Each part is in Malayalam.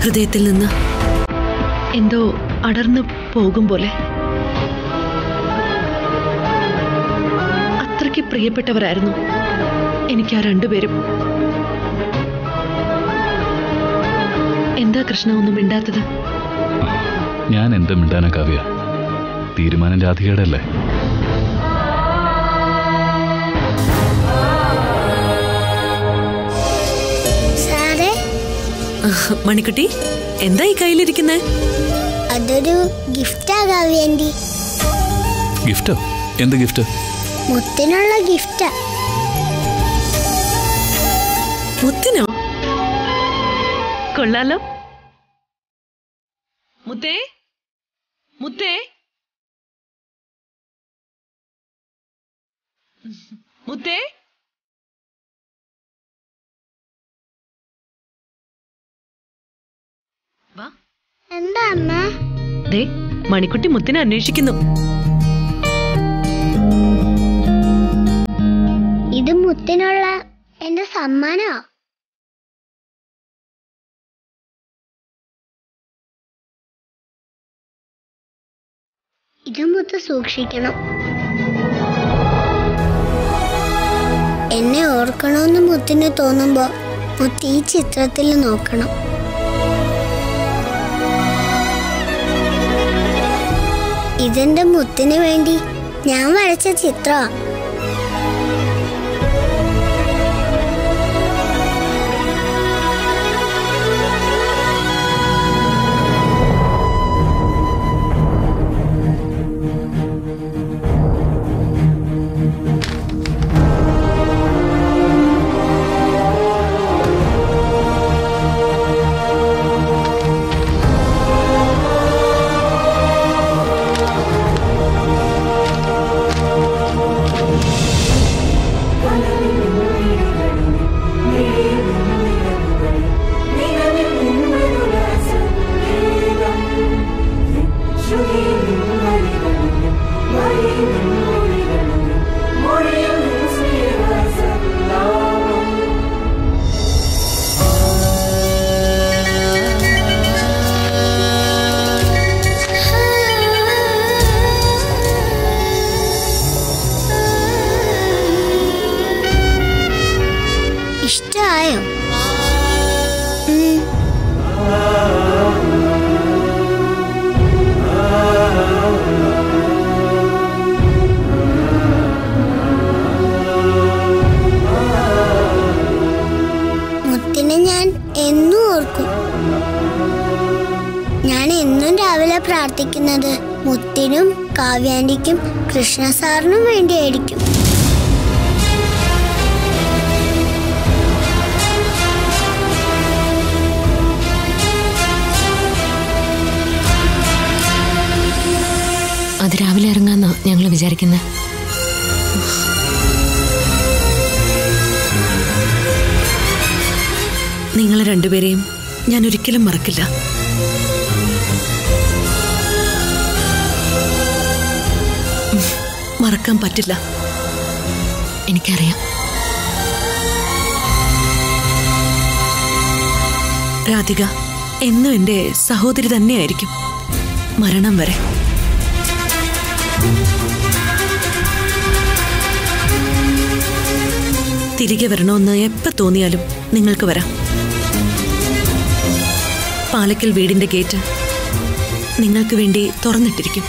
ഹൃദയത്തിൽ നിന്ന് എന്തോ അടർന്നു പോകും പോലെ അത്രയ്ക്ക് പ്രിയപ്പെട്ടവരായിരുന്നു എനിക്ക് ആ രണ്ടുപേരും എന്താ കൃഷ്ണ ഒന്നും മിണ്ടാത്തത് ഞാൻ എന്താ മിണ്ടാനാ കാവ്യ തീരുമാനം രാധികയുടെ അല്ലേ സാറേ മണിക്കുട്ടി എന്താ ഈ കയ്യിലിരിക്കുന്നേ അതൊരു ഗിഫ്റ്റാ കാവ്യന്റി ഗിഫ്റ്റോ എന്ത് ഗിഫ്റ്റ് മുത്തിനുള്ള ഗിഫ്റ്റാ മുത്തിനോ കൊള്ളാലോ മുത്തേ മുത്തേ മുത്തേ വാ എന്താ അമ്മ ദേ മണിക്കുട്ടി മുത്തിനെ അന്വേഷിക്കുന്നു ഇത് മുത്തിനുള്ള എന്റെ സമ്മാനോ ഇത് മുത്ത് സൂക്ഷിക്കണം എന്നെ ഓർക്കണമെന്ന് മുത്തിന് തോന്നുമ്പോ മുത്ത് ഈ ചിത്രത്തിൽ നോക്കണം ഇതെന്റെ മുത്തിന് വേണ്ടി ഞാൻ വരച്ച ചിത്രമാ ഇഷ്ടായോ ഉം. മുത്തിനെ ഞാൻ എന്നും ഓർക്കും ഞാൻ എന്നും രാവിലെ പ്രാർത്ഥിക്കുന്നത് മുത്തിനും കാവ്യാന്റിക്കും കൃഷ്ണ സാറിനും വേണ്ടിയായിരിക്കും അത് രാവിലെ ഇറങ്ങാന്നാ ഞങ്ങൾ വിചാരിക്കുന്നത് നിങ്ങൾ രണ്ടുപേരെയും ഞാൻ ഒരിക്കലും മറക്കില്ല ഉം, മറക്കാൻ പറ്റില്ല എനിക്കറിയാം രാധിക എന്നും എൻ്റെ സഹോദരി തന്നെയായിരിക്കും മരണം വരെ തിരികെ വരണമെന്ന് എപ്പോ തോന്നിയാലും നിങ്ങൾക്ക് വരാം പാലക്കൽ വീടിന്റെ ഗേറ്റ് നിങ്ങൾക്ക് വേണ്ടി തുറന്നിട്ടിരിക്കും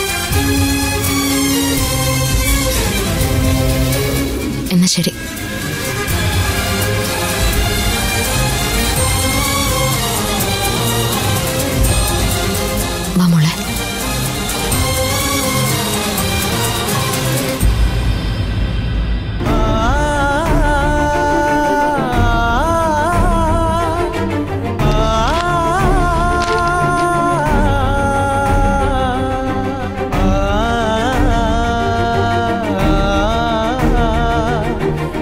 എന്നാ ശരി വാ മോളെ ആ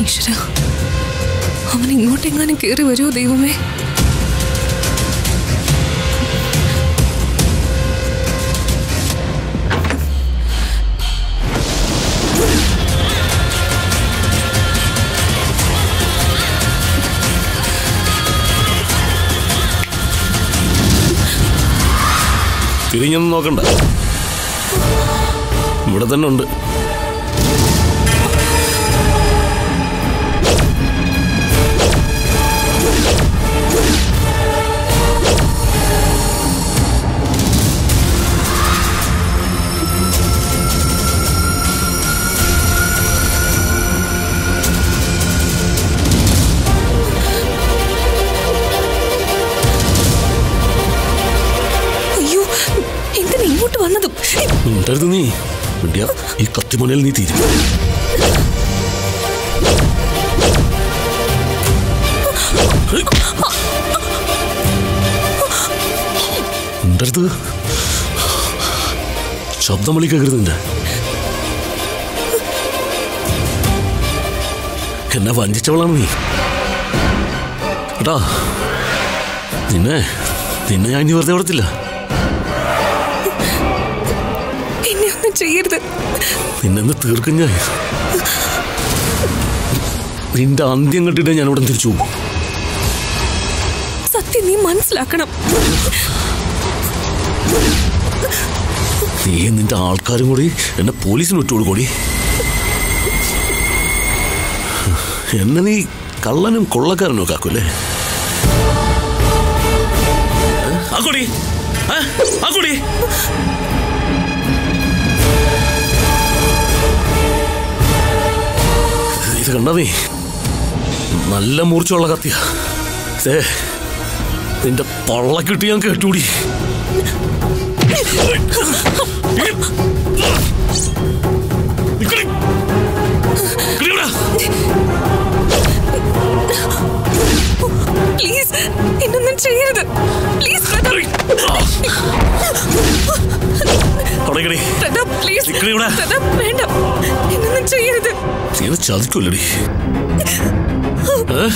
ഈശ്വര അവൻ ഇങ്ങോട്ടെങ്ങാനും കയറി വരുമോ ദൈവമേ തിരിഞ്ഞൊന്നും നോക്കണ്ട ഇവിടെ തന്നെ ഉണ്ട് അയ്യോ എന്തിനാ ഇങ്ങോട്ട് വന്നതും മിണ്ടരുത് നീ മിണ്ടിയ ഈ കത്തിമുനയിൽ നീ തീരും മിണ്ടരുത് ശബ്ദം വിളിക്കരുത് നിന്റെ എന്നെ വഞ്ചിച്ചവളാണ് നീ കേട്ടാ നിന്നെ നിന്നെ ഞാൻ ഇനി വെറുതെ വിടത്തില്ല എന്നെ ഒന്നും ചെയ്യരുത് നിന്നെന്ന് തീർക്കും ഞാൻ നിന്റെ അന്ത്യം കണ്ടിട്ട് ഞാൻ ഇവിടെ തിരിച്ചു പോകും സത്യം നീ മനസ്സിലാക്കണം നീ നിന്റെ ആൾക്കാരും കൂടി എന്നെ പോലീസിന് വിട്ടുകൊടുക്കൂടി എന്നെ നീ കള്ളനും കൊള്ളക്കാരനും ഒക്കെ ആക്കൂല്ലേ ആക്കൂടി ഏ? ആക്കൂടി ഇത് കണ്ട നീ നല്ല മൂർച്ചയുള്ള കത്തിയാ ദേ, നിന്റെ പള്ളക്കിട്ട് ഞാൻ കേട്ടൂടി നിക്കടി. നിക്കടി ഇവിടെ. പ്ലീസ് എന്നൊന്നും ചെയ്യരുത് പ്ലീസ് അവിടെ നിക്കടി. പ്രതാപ് പ്ലീസ് നിക്കടി ഇവിടെ. പ്രതാപ് വേണ്ട എന്നൊന്നും ചെയ്യരുത് നീ എന്നെ ചതിക്കൂല്ലടി ഏ?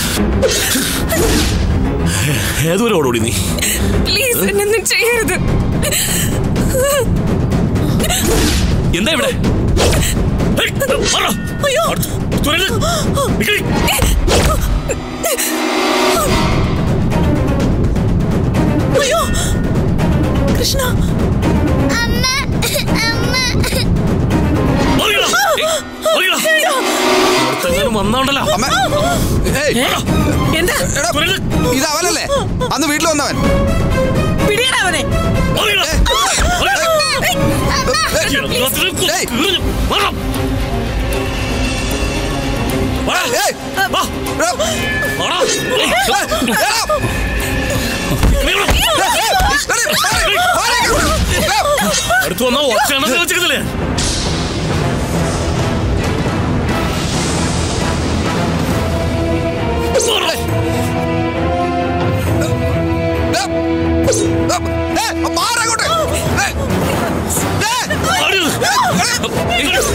ഏതുവരെ ഓടോടി നീ പ്ലീസ് എന്നൊന്നും ചെയ്യരുത് എന്താ ഇവിടെ ഏയ്, മാറാ. അടുത്ത് തുരന്ന്. നിക്കടി. അയ്യോ കൃഷ്ണ അമ്മ അമ്മ മാറിക്കടാ. ഏയ്, മാറിക്കടാ. ഒരുത്തനെങ്ങാനും വന്നാണ്ടല്ലോ അമ്മ ഏയ്, എന്താ എടാ, തുരന്ന്. ഇത് അവനല്ലേ അന്ന് വീട്ടിൽ വന്നവൻ പിടിയടാ അവനെ മാറിക്കടാ. മാറിക്കടാ. ഏയ്, എല്ലാത്തിനും കൊ- ഏയ്. കീറി. മാറാ. വാ. ഏയ്, വാ. എടാ, വാടാ. ഏയ്, എടാ, നിക്കടി ഇവിടെ. ഏയ്, എടാ, മാറി, മാറി, എടാ, അടുത്ത് വന്നാ ഒറ്റ വെച്ചിട്ടില്ലേ എടാ, എടാ, ഏയ്, മാറ് അങ്ങോട്ട്. ഏയ്, ഏയ്, എടാ,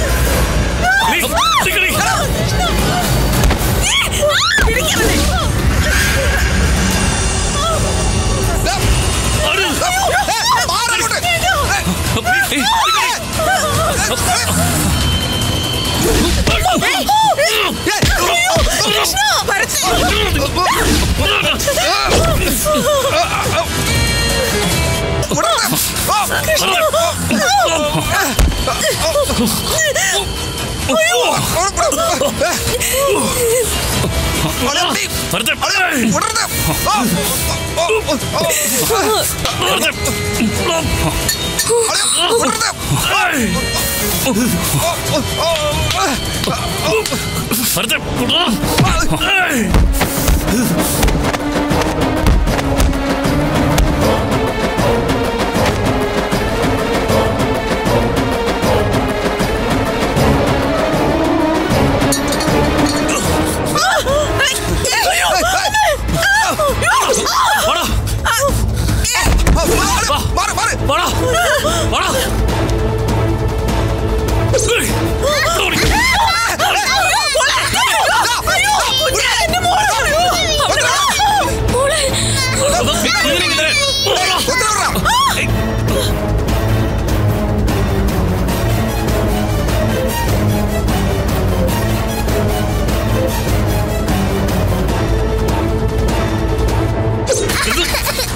എടാ, ഏയ്, മാറ് അങ്ങോട്ട്. ഏയ്, വിടരുത്. ആ, വളർത്തി. വിടരുത്. ആ, ആ, ആ, ആ, വിടരുത്. മാറ്, മാറ്.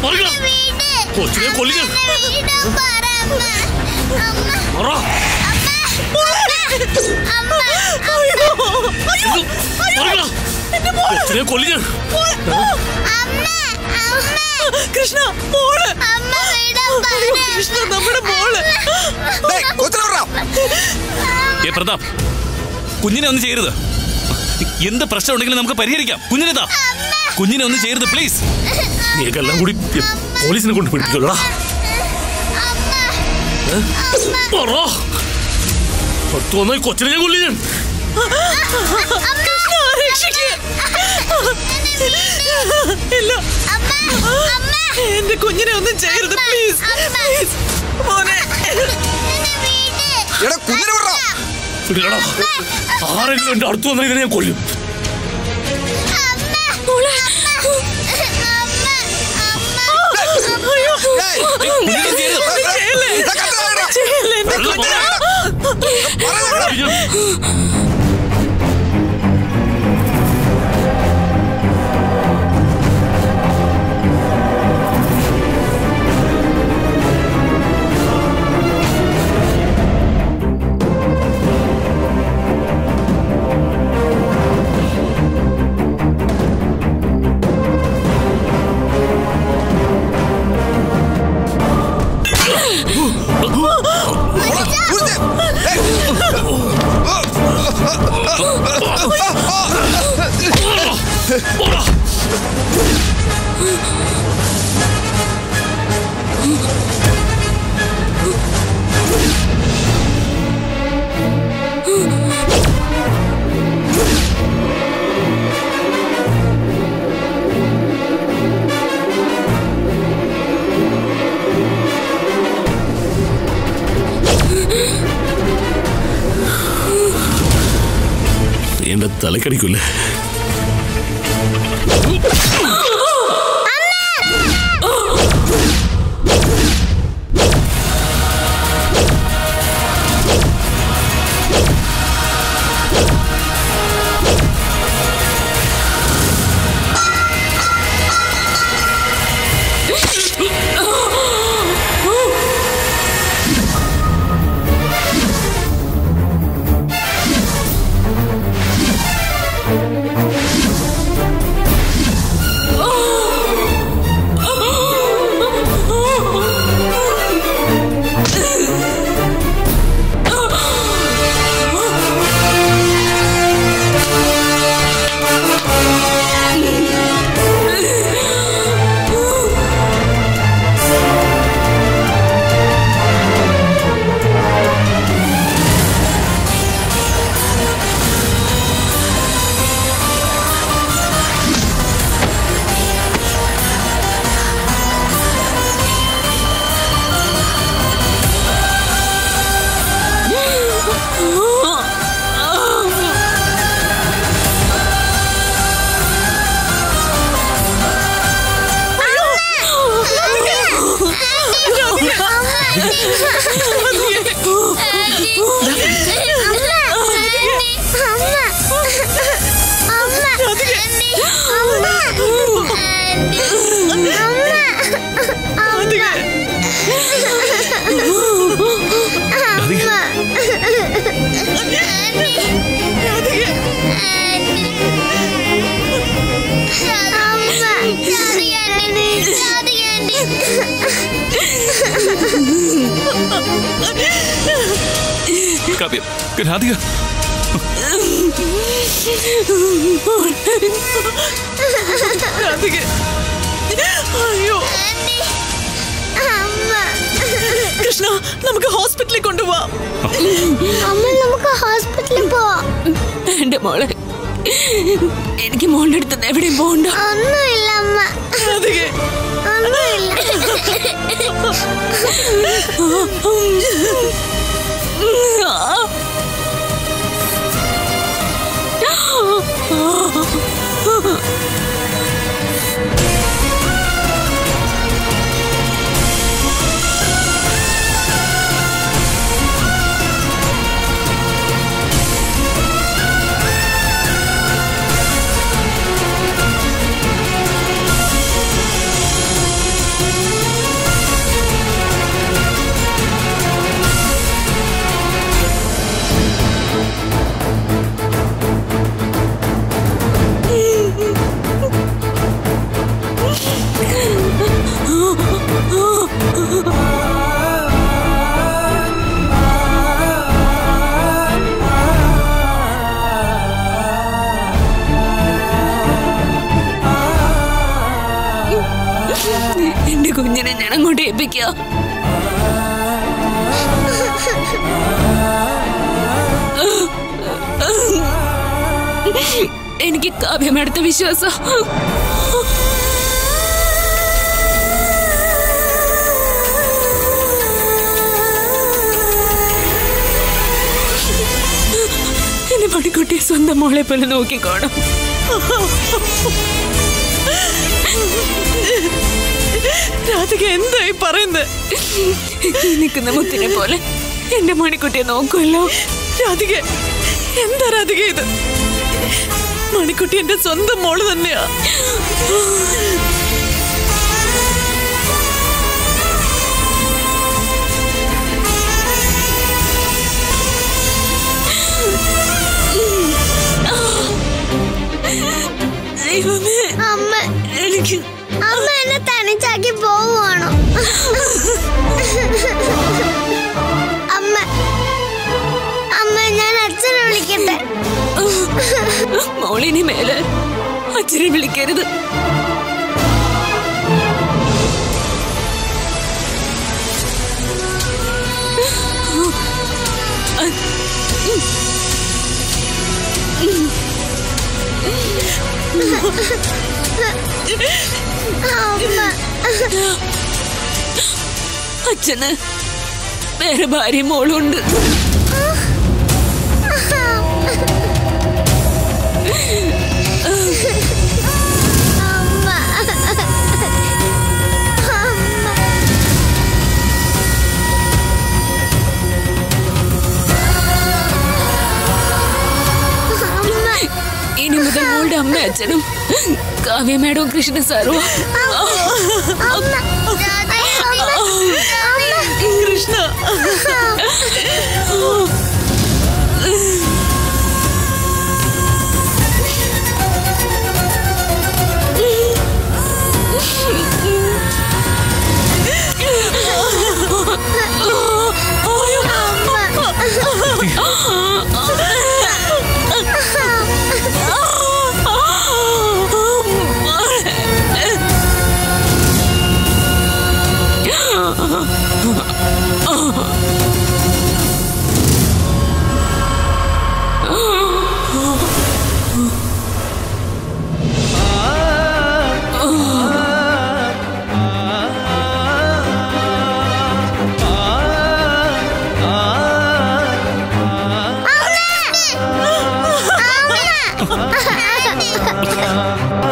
മറികട. കൊച്ചിനെ കൊല്ലുക വീട് പറ അമ്മ അമ്മ മറ. അമ്മ ഇത് മറികട. കൊച്ചിനെ കൊല്ലുക അമ്മ അമ്മ കൃഷ്ണ മോള് അമ്മ വീട് അയ്യോ, കൃഷ്ണ നമ്മുടെ മോള് ഡേയ്, കൊച്ചിനെ വിടടാ. ഏ പ്രതാപ് കുഞ്ഞിനെ ഒന്നും ചെയ്യരുത് എന്ത് പ്രശ്നം ഉണ്ടെങ്കിലും നമുക്ക് പരിഹരിക്കാം കുഞ്ഞിനെ താ കുഞ്ഞിനെ ഒന്നും ചെയ്യരുത് പ്ലീസ് നീക്കെല്ലാം കൂടി പോലീസിനെ കൊണ്ട് പിടിപ്പിക്കോളാ തോന്നായി കൊച്ചിനെ ഞാൻ കൊല്ലി ഞാൻ കൃഷ്ണ രക്ഷിക്ക് ഇല്ല എന്റെ കുഞ്ഞിനെ ഒന്നും ചെയ്യരുത് പ്ലീസ് പ്ലീസ് മോനെ എടാ കുഞ്ഞിനെ വിടടാ. പിടിക്കടാ ആരെങ്കിലും എന്റെ അടുത്ത് വന്നാൽ ഇതിനെ ഞാൻ കൊല്ലും അയ്യോ ഡേയ്, ഏയ്, കുഞ്ഞിനെ ചെയ്യരുത്. ഡേയ്, ചെയ്യല്ലേ? ഡേയ്, കത്തിനെ വിടടാ. ചെയ്യല്ലേ എന്റെ വെള്ളം കുഞ്ഞിനെ പറയുന്നത് കേട്ടോ. ഊരിത്തെ. ഡേയ്. നീ എന്റെ തലക്കടിക്കൂലേ കാവ്യ രാധിക രാധിക അയ്യോ കൃഷ്ണ നമുക്ക് ഹോസ്പിറ്റലിൽ കൊണ്ടുപോവാം അമ്മ നമുക്ക് ഹോസ്പിറ്റലിൽ പോവാം എന്റെ മോളെ എനിക്ക് മോളുടെ അടുത്ത് എവിടെയും പോകണ്ട ഒന്നുമില്ല അമ്മ രാധിക ഒന്നുമില്ല ആ കുഞ്ഞിനെ ഞാൻ അങ്ങോട്ട് ഏൽപ്പിക്കുക എനിക്ക് കാവ്യമടുത്ത വിശ്വാസം എന്നെ പണിക്കുട്ടിയെ സ്വന്തം മോളെ പോലെ നോക്കിക്കോണം രാധിക എന്തായി പറയുന്നത് ഈ നിൽക്കുന്ന മുത്തിനെ പോലെ എന്റെ മണിക്കുട്ടിയെ നോക്കുമല്ലോ രാധിക എന്താ രാധിക ഇത് മണിക്കുട്ടി എന്റെ സ്വന്തം മോള് തന്നെയാ ദൈവമേ അമ്മ എനിക്ക് അമ്മ എന്നെ തനിച്ചാക്കി പോവുകയാണോ അമ്മ അമ്മ ഞാൻ അച്ഛനെ വിളിക്കട്ടെ മോളിനി മേലെ അച്ഛനെ വിളിക്കരുത് അമ്മ അച്ഛന് വേറെ ഭാര്യയും മോളും ഉണ്ട് അമ്മ അമ്മ അമ്മ ഇനി മുതൽ മോളുടെ അമ്മ അച്ഛനും കാവ്യ മേഡവും കൃഷ്ണ സാറും അമ്മ അമ്മ കൃഷ്ണ അമ്മ